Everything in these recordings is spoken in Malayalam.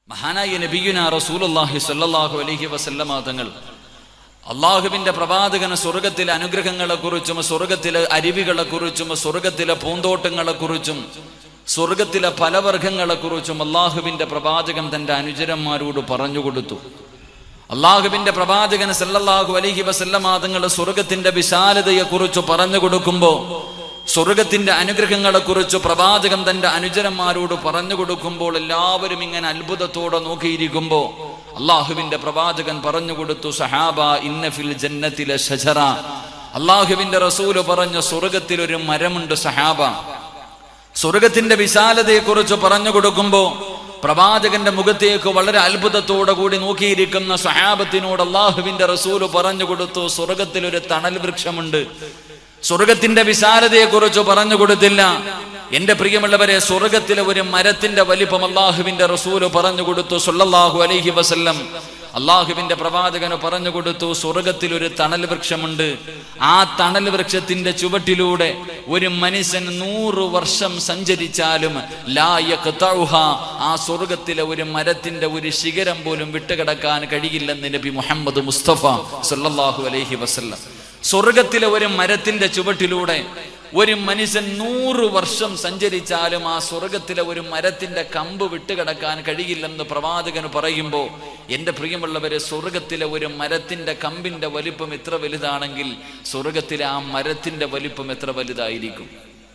മഹാനായ നബിയുന റസൂലുള്ളാഹി സ്വല്ലല്ലാഹു അലൈഹി വസല്ലമ തങ്ങൾ അള്ളാഹുവിന്റെ പ്രവാചകന് സ്വർഗത്തിലെ അനുഗ്രഹങ്ങളെക്കുറിച്ചും സ്വർഗത്തിലെ അരുവികളെക്കുറിച്ചും സ്വർഗത്തിലെ പൂന്തോട്ടങ്ങളെക്കുറിച്ചും സ്വർഗത്തിലെ ഫലവർഗങ്ങളെക്കുറിച്ചും അള്ളാഹുവിന്റെ പ്രവാചകൻ തന്റെ അനുചരന്മാരോട് പറഞ്ഞു കൊടുത്തു അള്ളാഹുവിന്റെ പ്രവാചകൻ സല്ലല്ലാഹു അലൈഹി വസല്ലമ തങ്ങൾ സ്വർഗത്തിന്റെ വിശാലതയെക്കുറിച്ച് പറഞ്ഞു കൊടുക്കുമ്പോൾ സ്വർഗത്തിന്റെ അനുഗ്രഹങ്ങളെക്കുറിച്ച് പ്രവാചകൻ തന്റെ അനുചരന്മാരോട് പറഞ്ഞു കൊടുക്കുമ്പോൾ എല്ലാവരും ഇങ്ങനെ അത്ഭുതത്തോടെ നോക്കിയിരിക്കുമ്പോൾ അള്ളാഹുവിന്റെ പ്രവാചകൻ പറഞ്ഞു കൊടുത്തു സഹാബ ഇന്നഫിൽ ജന്നത്തിലെ ഷജറ അള്ളാഹുവിന്റെ റസൂല് പറഞ്ഞ സ്വർഗത്തിൽ ഒരു മരമുണ്ട് സഹാബ സ്വർഗത്തിന്റെ വിശാലതയെക്കുറിച്ച് പറഞ്ഞു കൊടുക്കുമ്പോ പ്രവാചകന്റെ മുഖത്തേക്ക് വളരെ അത്ഭുതത്തോടെ കൂടി നോക്കിയിരിക്കുന്ന സഹാബത്തിനോട് അള്ളാഹുവിന്റെ റസൂല് പറഞ്ഞു കൊടുത്തു സ്വർഗത്തിൽ ഒരു തണൽ വൃക്ഷമുണ്ട് സ്വർഗത്തിന്റെ വിശാലതയെക്കുറിച്ച് പറഞ്ഞു കൊടുത്തില്ല എന്റെ പ്രിയമുള്ളവരെ സ്വർഗത്തിലെ ഒരു മരത്തിന്റെ വലിപ്പം അള്ളാഹുവിന്റെ റസൂല് പറഞ്ഞു കൊടുത്തു സല്ലല്ലാഹു അലൈഹി വസല്ലം അള്ളാഹുവിന്റെ പ്രവാചകന് പറഞ്ഞു കൊടുത്തു സ്വർഗത്തിൽ ഒരു തണൽ വൃക്ഷമുണ്ട് ആ തണൽ വൃക്ഷത്തിന്റെ ചുവട്ടിലൂടെ ഒരു മനുഷ്യൻ നൂറ് വർഷം സഞ്ചരിച്ചാലും ലാ യഖ്തഉഹ, ആ സ്വർഗത്തിലെ ഒരു മരത്തിന്റെ ഒരു ശിഖരം പോലും വിട്ടുകിടക്കാൻ കഴിയില്ലെന്ന് നബി മുഹമ്മദ് മുസ്തഫ സല്ലല്ലാഹു അലൈഹി വസല്ലം സ്വർഗത്തിലെ ഒരു മരത്തിന്റെ ചുവട്ടിലൂടെ ഒരു മനുഷ്യൻ നൂറ് വർഷം സഞ്ചരിച്ചാലും ആ സ്വർഗത്തിലെ ഒരു മരത്തിന്റെ കമ്പ് വിട്ടുകിടക്കാൻ കഴിയില്ലെന്ന് പ്രവാചകന് പറയുമ്പോൾ എന്റെ പ്രിയമുള്ളവരെ സ്വർഗത്തിലെ ഒരു മരത്തിന്റെ കമ്പിന്റെ വലിപ്പം എത്ര വലുതാണെങ്കിൽ സ്വർഗത്തിലെ ആ മരത്തിന്റെ വലിപ്പം എത്ര വലുതായിരിക്കും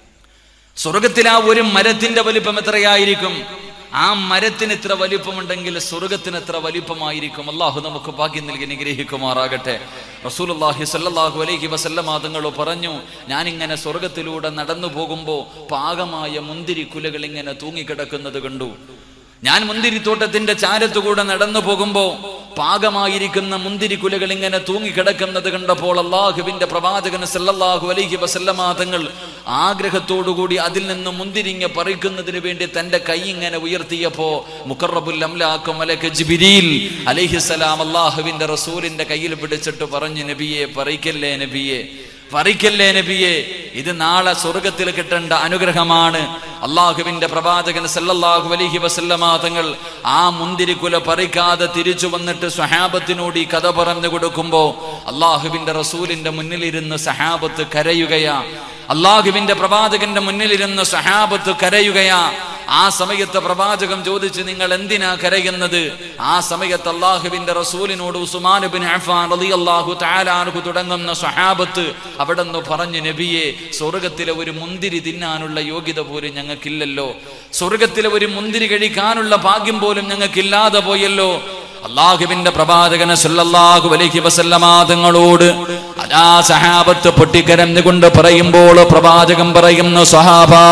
സ്വർഗത്തിലെ ആ ഒരു മരത്തിന്റെ വലിപ്പം എത്രയായിരിക്കും ആ മരത്തിന് ഇത്ര വലിപ്പമുണ്ടെങ്കിൽ സ്വർഗത്തിന് എത്ര വലിപ്പമായിരിക്കും അള്ളാഹു നമുക്ക് ഭാഗ്യം നൽകി അനുഗ്രഹിക്കുമാറാകട്ടെ റസൂലുള്ളാഹി സല്ലല്ലാഹു അലൈഹി വസല്ലമ തങ്ങൾ പറഞ്ഞു ഞാനിങ്ങനെ സ്വർഗത്തിലൂടെ നടന്നു പോകുമ്പോൾ പാകമായ മുന്തിരി കുലകൾ ഇങ്ങനെ തൂങ്ങിക്കിടക്കുന്നത് കണ്ടു ഞാൻ മുന്തിരിത്തോട്ടത്തിന്റെ ചാരത്തുകൂടെ നടന്നു പോകുമ്പോ പാകമായിരിക്കുന്ന മുന്തിരി കുലകൾ ഇങ്ങനെ തൂങ്ങിക്കിടക്കുന്നത് കണ്ടപ്പോൾ അള്ളാഹുവിന്റെ പ്രവാചകൻ സല്ലല്ലാഹു അലൈഹി വസല്ലമ തങ്ങൾ ആഗ്രഹത്തോടുകൂടി അതിൽ നിന്ന് മുന്തിരിങ്ങ പറിക്കുന്നതിന് വേണ്ടി തന്റെ കൈ ഇങ്ങനെ ഉയർത്തിയപ്പോ മുഖറബുൽ അംലാക്കും മലക്ക് ജിബിരിൽ അലൈഹിസലാം അള്ളാഹുവിന്റെ റസൂലിന്റെ കയ്യിൽ പിടിച്ചിട്ട് പറഞ്ഞു നബിയെ പറിക്കല്ലേ നബിയെ പറിക്കല്ലേ നബിയെ ഇത് നാളെ സ്വർഗത്തിൽ കിട്ടേണ്ട അനുഗ്രഹമാണ് അള്ളാഹുവിന്റെ പ്രവാചകൻ സല്ലല്ലാഹു അലൈഹി വസല്ലമ തങ്ങൾ ആ മുന്തിരിക്കുല പറിക്കാതെ തിരിച്ചു വന്നിട്ട് സ്വഹാബത്തിനോട് ഈ കഥ പറഞ്ഞു കൊടുക്കുമ്പോ അള്ളാഹുവിന്റെ റസൂലിന്റെ മുന്നിലിരുന്ന് സഹാബത്ത് കരയുകയാ അള്ളാഹുവിന്റെ പ്രവാചകന്റെ മുന്നിലിരുന്ന് സഹാബത്ത് കരയുകയാ ആ സമയത്ത് പ്രവാചകം ചോദിച്ചു നിങ്ങൾ എന്തിനാ കരയുന്നത് ആ സമയത്ത് അള്ളാഹുവിന്റെ റസൂലിനോട് ഉസ്മാൻ ബിൻ അഫ്ഫാൻ റളിയല്ലാഹു തആല അൻഹു തുടങ്ങുന്ന സ്വഹാബത്ത് അവിടെ നിന്ന് പറഞ്ഞു നബിയെ സ്വർഗത്തിലെ ഒരു മുന്തിരി തിന്നാനുള്ള യോഗ്യത പോലും ഞങ്ങൾക്കില്ലല്ലോ സ്വർഗത്തിലെ ഒരു മുന്തിരി കഴിക്കാനുള്ള ഭാഗ്യം പോലും ഞങ്ങൾക്കില്ലാതെ പോയല്ലോ അള്ളാഹുവിന്റെ പ്രവാചകന് സല്ലല്ലാഹു അലൈഹി വസല്ലമ തങ്ങളോട് അതാ സഹാബത്ത് പൊട്ടിക്കരഞ്ഞുകൊണ്ട് പറയുമ്പോൾ പ്രവാചകൻ പറയുന്നു സഹാബാ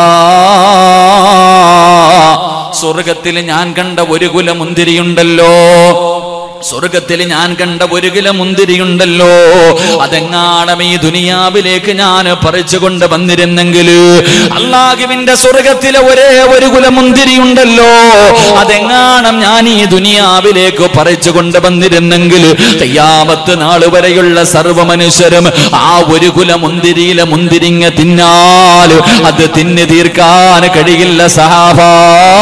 സ്വർഗത്തിൽ ഞാൻ കണ്ട ഒരു കുല മുന്തിരിയുണ്ടല്ലോ സ്വർഗത്തിൽ ഞാൻ കണ്ട ഒരു കില മുന്തിരിയുണ്ടല്ലോ അതെങ്ങാണം ഈ ദുനിയാവിലേക്ക് ഞാൻ പറിച്ചുകൊണ്ട് വന്നിരുന്നെങ്കിൽ അള്ളാഹുവിന്റെ സ്വർഗത്തിലെ ഒരേ ഒരു കുല മുന്തിരിയുണ്ടല്ലോ അതെങ്ങാണം ഞാൻ ഈ ദുനിയാവിലേക്ക് പറിച്ചുകൊണ്ട് വന്നിരുന്നെങ്കിൽ തയ്യാമത്ത് നാൾ വരെയുള്ള സർവ മനുഷ്യരും ആ ഒരു കുല മുന്തിരിയിലെ മുന്തിരിങ്ങ തിന്നാൽ അത് തിന്നു തീർക്കാൻ കഴിയില്ല സഹാബാ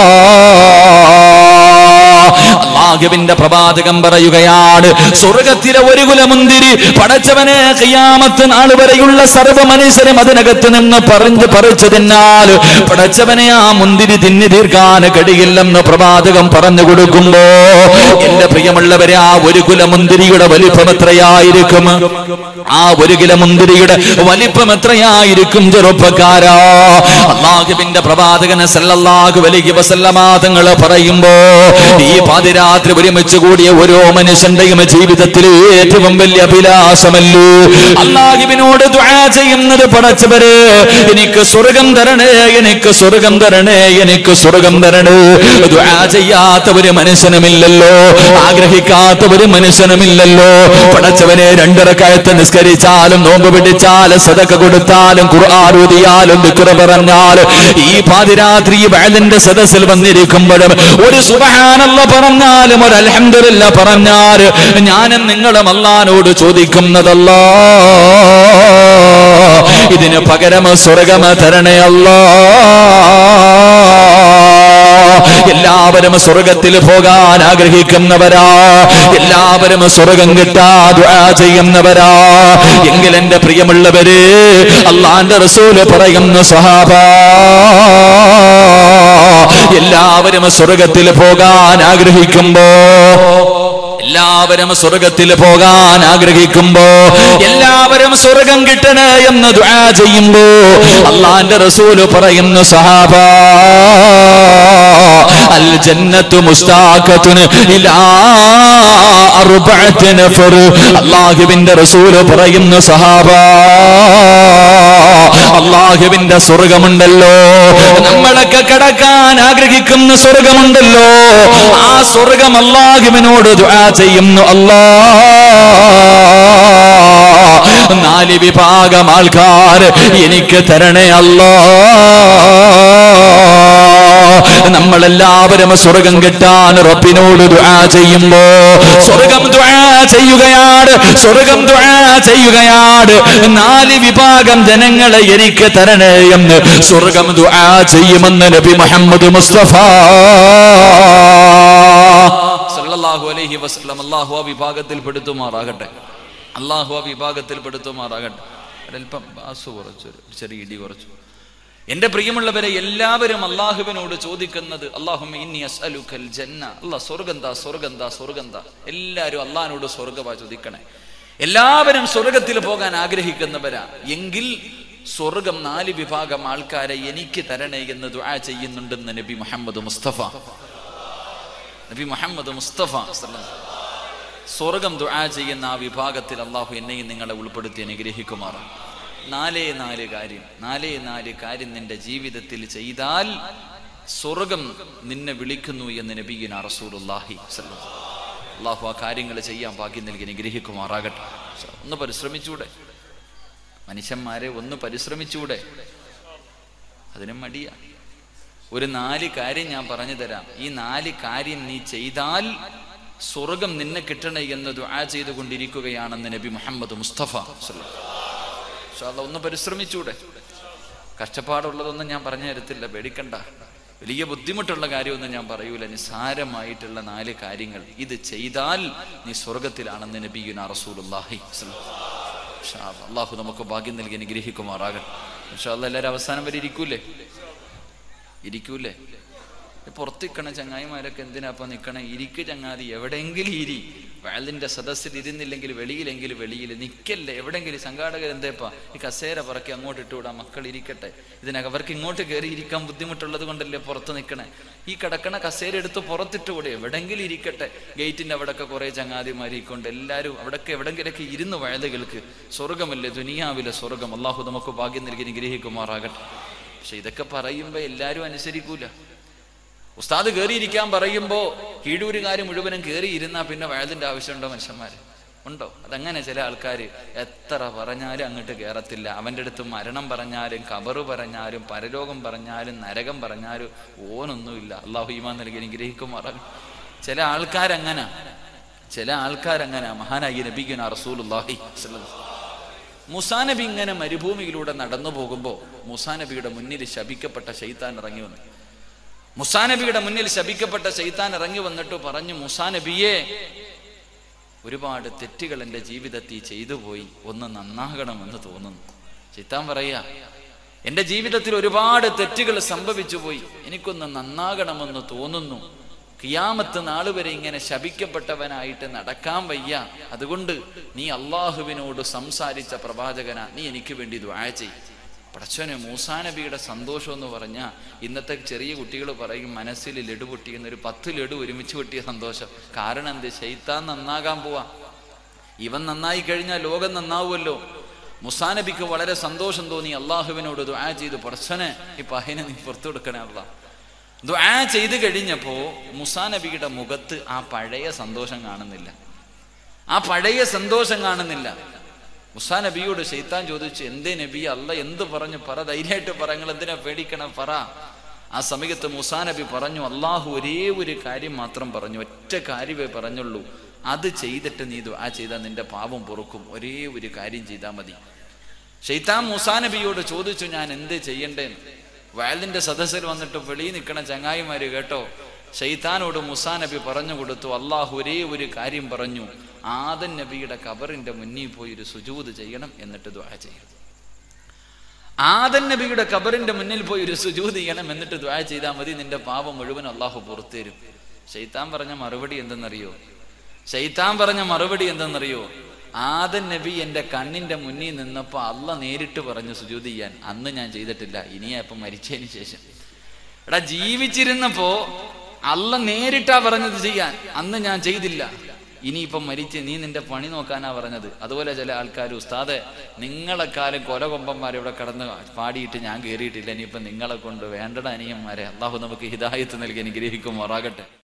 അള്ളാഹുവിന്റെ പ്രവാചകം പറയുകയാണ് സ്വർഗത്തിലെ ഒരു കുലമുന്തിരി പടച്ചവനെ കയ്യാമത്ത് നാൾ വരെയുള്ള സർവ്വ മനുഷ്യരും അതിനകത്ത് നിന്ന് പറഞ്ഞു പറിച്ചു തിന്നാൽ പടച്ചവനെ ആ മുന്തിരി തിന്നി തീർക്കാൻ കഴിയില്ലെന്ന് പ്രവാചകം പറഞ്ഞു കൊടുക്കുമ്പോ എന്റെ പ്രിയമുള്ളവരെ ആ ഒരു കുലമുന്തിരിയുടെ വലിപ്പം എത്രയായിരിക്കും ആ ഒരു കില മുന്തിരിയുടെ വലിപ്പം എത്രയായിരിക്കും ചെറുപ്പക്കാരാ അള്ളാഹുവിന്റെ പ്രവാചകന് സല്ലല്ലാഹു അലൈഹി വസല്ലമ തങ്ങൾ പറയുമ്പോ ഈ പാതിരാത്രി ഒരുമിച്ച് കൂടിയ ഓരോ മനുഷ്യന്റെയും ജീവിതത്തിൽ ഏറ്റവും വലിയ അഭിലാഷമല്ലോ അള്ളാഹുവിനോട് ദുആ ചെയ്യുന്നത് പടച്ചവര് എനിക്ക് സ്വർഗം തരണേ എനിക്ക് സ്വർഗം തരണേ എനിക്ക് സ്വർഗം തരണേ ദുആ ചെയ്യാത്ത ഒരു മനുഷ്യനുമില്ലല്ലോ ആഗ്രഹിക്കാത്ത ഒരു മനുഷ്യനുമില്ലല്ലോ പടച്ചവനെ രണ്ടിറക്കയത്ത് നിസ്കരിച്ചാലും നോമ്പ് പിടിച്ചാലും സദക്ക കൊടുത്താലും ഖുർആൻ ഓതിയാലും ദിക്ർ പറഞ്ഞാലും ഈ പാതിരാത്രി വയലിന്റെ സദസ്സിൽ വന്നിരിക്കുമ്പോഴും ഒരു സുബഹാനല്ല പറഞ്ഞാലും ഒരു അൽഹംദുലില്ല പറഞ്ഞാൽ ഞാനും നിങ്ങളും അള്ളഹാനോട് ചോദിക്കുന്നതല്ല ഇതിന് പകരം സ്വർഗമ തരണേ അല്ലാ എല്ലാവരും സ്വർഗത്തിൽ പോകാൻ ആഗ്രഹിക്കുന്നവരാ എല്ലാവരും സ്വർഗം കിട്ടാ ദുആ ചെയ്യുന്നവരാ എങ്കിൽ എന്റെ പ്രിയമുള്ളവര് അള്ളാന്റെ റസൂല് പറയുന്നു സഹാബ എല്ലാവരും സ്വർഗത്തിൽ പോകാൻ ആഗ്രഹിക്കുമ്പോ എല്ലാവരും സ്വർഗത്തിൽ പോകാൻ ആഗ്രഹിക്കുമ്പോ എല്ലാവരും സ്വർഗം കിട്ടണേ എന്ന് ദുആ ചെയ്യുമ്പോ അള്ളാന്റെ റസൂല് പറയുന്നു സഹാബ അൽ ജന്നത്തു മുസ്താഖത്തുൻ ഇലാ അർബഅത്തി നഫർ അല്ലാഹുവിന്റെ റസൂല് പറയുന്നു സഹാബ അള്ളാഹുവിന്റെ സ്വർഗമുണ്ടല്ലോ നമ്മളൊക്കെ കടക്കാൻ ആഗ്രഹിക്കുന്ന സ്വർഗമുണ്ടല്ലോ ആ സ്വർഗം അള്ളാഹുവിനോട് ദുആ ചെയ്യുന്നു അല്ലാ നാല് വിഭാഗം ആൾക്കാർ എനിക്ക് തരണേ അല്ലാ നമ്മളെല്ലാവരും സ്വർഗം കിട്ടാൻ റബ്ബിനോട് ദുആ ചെയ്യുമ്പോ സ്വർഗം ദുആ ചെയ്യുകയാണ് സ്വർഗം ദുആ ചെയ്യുകയാണ് നാല് വിഭാഗം ജനങ്ങളെ എനിക്ക് തരണേ എന്ന് സ്വർഗം ദുആ ചെയ്യുമെന്ന് നബി മുഹമ്മദ് മുസ്തഫ സല്ലല്ലാഹു അലൈഹി വസല്ലം അല്ലാഹു ആ വിഭാഗത്തിൽ പെടുത്തുമാറാകട്ടെ അല്ലാഹു ആ വിഭാഗത്തിൽ പെടുത്തുമാറാകട്ടെ ഒരല്പം ബാസ് കുറച്ചു ഒരു ചെറിയ ഇടി കുറച്ചു എന്റെ പ്രിയമുള്ളവരെ എല്ലാവരും അള്ളാഹുവിനോട് ചോദിക്കുന്നത് അള്ളാഹുമ്മ ഇന്നി അസ്അലുക്കൽ ജന്ന അല്ലാ സ്വർഗന്താ സ്വർഗന്താ സ്വർഗന്താ എല്ലാവരും അള്ളാഹിനോട് സ്വർഗമാ ചോദിക്കണേ എല്ലാവരും സ്വർഗത്തിൽ പോകാൻ ആഗ്രഹിക്കുന്നവരാ എങ്കിൽ സ്വർഗം നാല് വിഭാഗം ആൾക്കാരെ എനിക്ക് തരണേ എന്ന് ദുആ ചെയ്യുന്നുണ്ടെന്ന് നബി മുഹമ്മദ് മുസ്തഫ നബി മുഹമ്മദ് മുസ്തഫ സല്ലല്ലാഹു സ്വർഗം ദുആ ചെയ്യുന്ന ആ വിഭാഗത്തിൽ അള്ളാഹു എന്നെയും നിങ്ങളെ ഉൾപ്പെടുത്തി അനുഗ്രഹിക്കുമാറാണ് നാലേ നാല് കാര്യം നാലേ നാല് കാര്യം നിന്റെ ജീവിതത്തിൽ ചെയ്താൽ സ്വർഗം നിന്നെ വിളിക്കുന്നു എന്ന് നബീന റസൂലുള്ളാഹി സ്വല്ലല്ലാഹു അള്ളാഹു ആ കാര്യങ്ങൾ ചെയ്യാൻ ഭാഗ്യം നൽകി അനുഗ്രഹിക്കുമാറാകട്ടെ ഒന്ന് പരിശ്രമിച്ചൂടെ മനുഷ്യന്മാരെ ഒന്ന് പരിശ്രമിച്ചൂടെ അതിനും മടിയാ ഒരു നാല് കാര്യം ഞാൻ പറഞ്ഞു തരാം ഈ നാല് കാര്യം നീ ചെയ്താൽ സ്വർഗം നിന്നെ കിട്ടണേ എന്ന് ദുആ ചെയ്തുകൊണ്ടിരിക്കുകയാണെന്ന് നബി മുഹമ്മദ് മുസ്തഫ സ്വല്ലല്ലാഹു പക്ഷെ അത് ഒന്ന് പരിശ്രമിച്ചൂടെ കഷ്ടപ്പാടുള്ളതൊന്നും ഞാൻ പറഞ്ഞു തരത്തില്ല പേടിക്കണ്ട വലിയ ബുദ്ധിമുട്ടുള്ള കാര്യമൊന്നും ഞാൻ പറയൂല നിസാരമായിട്ടുള്ള നാല് കാര്യങ്ങൾ ഇത് ചെയ്താൽ നീ സ്വർഗത്തിലാണെന്ന് നബിയുന റസൂലുള്ളാഹി അള്ളാഹു നമുക്ക് ഭാഗ്യം നൽകി അനുഗ്രഹിക്കുമാറാകട്ടെ പക്ഷെ എല്ലാവരും അവസാനം വരെ ഇരിക്കൂലേ ഇരിക്കൂലേ പുറത്തിക്കണ ചങ്ങായിമാരൊക്കെ എന്തിനാ അപ്പൊ നിക്കണേ ഇരിക്ക് ചങ്ങാതി എവിടെയെങ്കിലും ഇരി വയലിന്റെ സദസ്സിൽ ഇരുന്നില്ലെങ്കിൽ വെളിയിലെങ്കിൽ വെളിയിൽ നിക്കല്ലേ എവിടെയെങ്കിലും സംഘാടകർ എന്തേപ്പാ ഈ കസേര പറക്കി അങ്ങോട്ട് ഇട്ടുവിടാം മക്കൾ ഇരിക്കട്ടെ ഇതിനകം അവർക്ക് ഇങ്ങോട്ട് കയറി ഇരിക്കാൻ ബുദ്ധിമുട്ടുള്ളത് കൊണ്ടല്ലേ പുറത്ത് നിൽക്കണേ ഈ കിടക്കണ കസേര എടുത്ത് പുറത്തിട്ടുകൂടെ എവിടെയെങ്കിലും ഇരിക്കട്ടെ ഗേറ്റിന്റെ അവിടെയൊക്കെ കുറെ ചങ്ങാതിമാരിക്കൊണ്ട് എല്ലാവരും അവിടെയൊക്കെ എവിടെങ്കിലൊക്കെ ഇരുന്ന് വയലുകൾക്ക് സ്വർഗമല്ലേ ദുനിയാവിലെ സ്വർഗം അള്ളാഹു നമുക്ക് ഭാഗ്യം നൽകി നിഗ്രഹിക്കുമാറാകട്ടെ പക്ഷെ ഇതൊക്കെ പറയുമ്പോ എല്ലാരും അനുസരിക്കൂല ഉസ്താദ് കയറിയിരിക്കാൻ പറയുമ്പോ കീഴൂരുകാർ മുഴുവനും കയറിയിരുന്നാ പിന്നെ വയതിന്റെ ആവശ്യമുണ്ടോ മനുഷ്യന്മാര് ഉണ്ടോ അതങ്ങനെ ചില ആൾക്കാർ എത്ര പറഞ്ഞാലും അങ്ങോട്ട് കയറത്തില്ല അവൻ്റെ അടുത്ത് മരണം പറഞ്ഞാലും കബറ് പറഞ്ഞാലും പരലോകം പറഞ്ഞാലും നരകം പറഞ്ഞാലും ഓനൊന്നുമില്ല അള്ളാഹു ഈമാൻ നൽകി അനുഗ്രഹിക്കുമാറാകും ചില ആൾക്കാരങ്ങനെ ചില ആൾക്കാരങ്ങനെ മഹാനായി നബിക്കുന്ന റസൂലുല്ലാഹി മുസാനബി ഇങ്ങനെ മരുഭൂമിയിലൂടെ നടന്നു പോകുമ്പോൾ മുസാനബിയുടെ മുന്നിൽ ശപിക്കപ്പെട്ട ശൈത്താൻ ഇറങ്ങി വന്നു മുസാനബിയുടെ മുന്നിൽ ശപിക്കപ്പെട്ട ശൈത്താൻ ഇറങ്ങി വന്നിട്ട് പറഞ്ഞു മുസാനബിയെ ഒരുപാട് തെറ്റുകൾ എൻ്റെ ജീവിതത്തിൽ ചെയ്തു പോയി ഒന്ന് നന്നാകണമെന്ന് തോന്നുന്നു ചിത്താൻ പറയാ എൻ്റെ ജീവിതത്തിൽ ഒരുപാട് തെറ്റുകൾ സംഭവിച്ചു പോയി എനിക്കൊന്ന് നന്നാകണമെന്ന് തോന്നുന്നു കിയാമത്ത് നാൾ വരെ ഇങ്ങനെ ശപിക്കപ്പെട്ടവനായിട്ട് നടക്കാൻ വയ്യ അതുകൊണ്ട് നീ അള്ളാഹുവിനോട് സംസാരിച്ച പ്രവാചകന നീ എനിക്ക് വേണ്ടി ദ്വാഴ ചെയ് പടച്ചോനെ മൂസാനബിയുടെ സന്തോഷം എന്ന് പറഞ്ഞാൽ ഇന്നത്തെ ചെറിയ കുട്ടികൾ പറയും മനസ്സിൽ ലഡു പൊട്ടിയെന്ന ഒരു പത്ത് ലഡു ഒരുമിച്ച് പൊട്ടിയ സന്തോഷം കാരണം എന്ത് ശൈത്താൻ നന്നാകാൻ പോവാ ഇവൻ നന്നായി കഴിഞ്ഞാൽ ലോകം നന്നാവുമല്ലോ മുസാനബിക്ക് വളരെ സന്തോഷം തോന്നി അള്ളാഹുവിനോട് ദുആ ചെയ്തു പടച്ചനെ ഈ പഹനെ നീ പുറത്തു കൊടുക്കണേ അല്ല ദുആ ചെയ്ത് കഴിഞ്ഞപ്പോ മുസാനബിയുടെ മുഖത്ത് ആ പഴയ സന്തോഷം കാണുന്നില്ല ആ പഴയ സന്തോഷം കാണുന്നില്ല മുസാ നബിയോട് ഷെയ്ത്താൻ ചോദിച്ചു എന്തേ നബി അല്ല എന്ത് പറഞ്ഞു പറ ധൈര്യമായിട്ട് പറ നിങ്ങൾ എന്തിനാ പേടിക്കണം പറ ആ സമയത്ത് മുസാ നബി പറഞ്ഞു അള്ളാഹു ഒരേ ഒരു കാര്യം മാത്രം പറഞ്ഞു ഒറ്റ കാര്യമേ പറഞ്ഞുള്ളൂ അത് ചെയ്തിട്ട് നീ ആ ചെയ്താൽ നിന്റെ പാപം പൊറുക്കും ഒരേ ഒരു കാര്യം ചെയ്താൽ മതി ഷെയ്ത്താൻ മുസാ നബിയോട് ചോദിച്ചു ഞാൻ എന്ത് ചെയ്യണ്ടേന്ന് വയലിന്റെ സദസ്സിൽ വന്നിട്ട് വെളിയിൽ നിൽക്കണ ചങ്ങായിമാര് കേട്ടോ ഷെയ്ത്താനോട് മുസാ നബി പറഞ്ഞു കൊടുത്തു അള്ളാഹു ഒരേ ഒരു കാര്യം പറഞ്ഞു ആദൻ നബിയുടെ കബറിന്റെ മുന്നിൽ പോയി ഒരു സുജൂത് ചെയ്യണം എന്നിട്ട് ദ്വാ ചെയ്യണം ആദൻ നബിയുടെ കബറിന്റെ മുന്നിൽ പോയി ഒരു സുജൂത് ചെയ്യണം എന്നിട്ട് ദ്വാ ചെയ്താൽ മതി നിന്റെ പാപം മുഴുവൻ അള്ളാഹു പുറത്തേരും ഷെയ്ത്താൻ പറഞ്ഞ മറുപടി എന്തെന്നറിയോ ഷെയ്ത്താൻ പറഞ്ഞ മറുപടി എന്തെന്നറിയോ ആദൻ നബി എന്റെ കണ്ണിന്റെ മുന്നിൽ നിന്നപ്പോ അല്ല നേരിട്ട് പറഞ്ഞു സുജൂത് ചെയ്യാൻ അന്ന് ഞാൻ ചെയ്തിട്ടില്ല ഇനിയാ ഇപ്പൊ മരിച്ചതിന് ശേഷം എടാ ജീവിച്ചിരുന്നപ്പോ അല്ല നേരിട്ടാ പറഞ്ഞത് ചെയ്യാൻ അന്ന് ഞാൻ ചെയ്തില്ല ഇനിയിപ്പം മരിച്ച് നീ നിന്റെ പണി നോക്കാനാ പറഞ്ഞത് അതുപോലെ ചില ആൾക്കാർ ഉസ്താദെ നിങ്ങളെക്കാലം കൊലകൊമ്പന്മാർ ഇവിടെ കടന്ന് പാടിയിട്ട് ഞാൻ കയറിയിട്ടില്ല ഇനിയിപ്പം നിങ്ങളെ കൊണ്ട് വേണ്ടട അനിയന്മാരെ അള്ളാഹു നമുക്ക് ഹിദായത്ത് നൽകി അനുഗ്രഹിക്കുമാറാകട്ടെ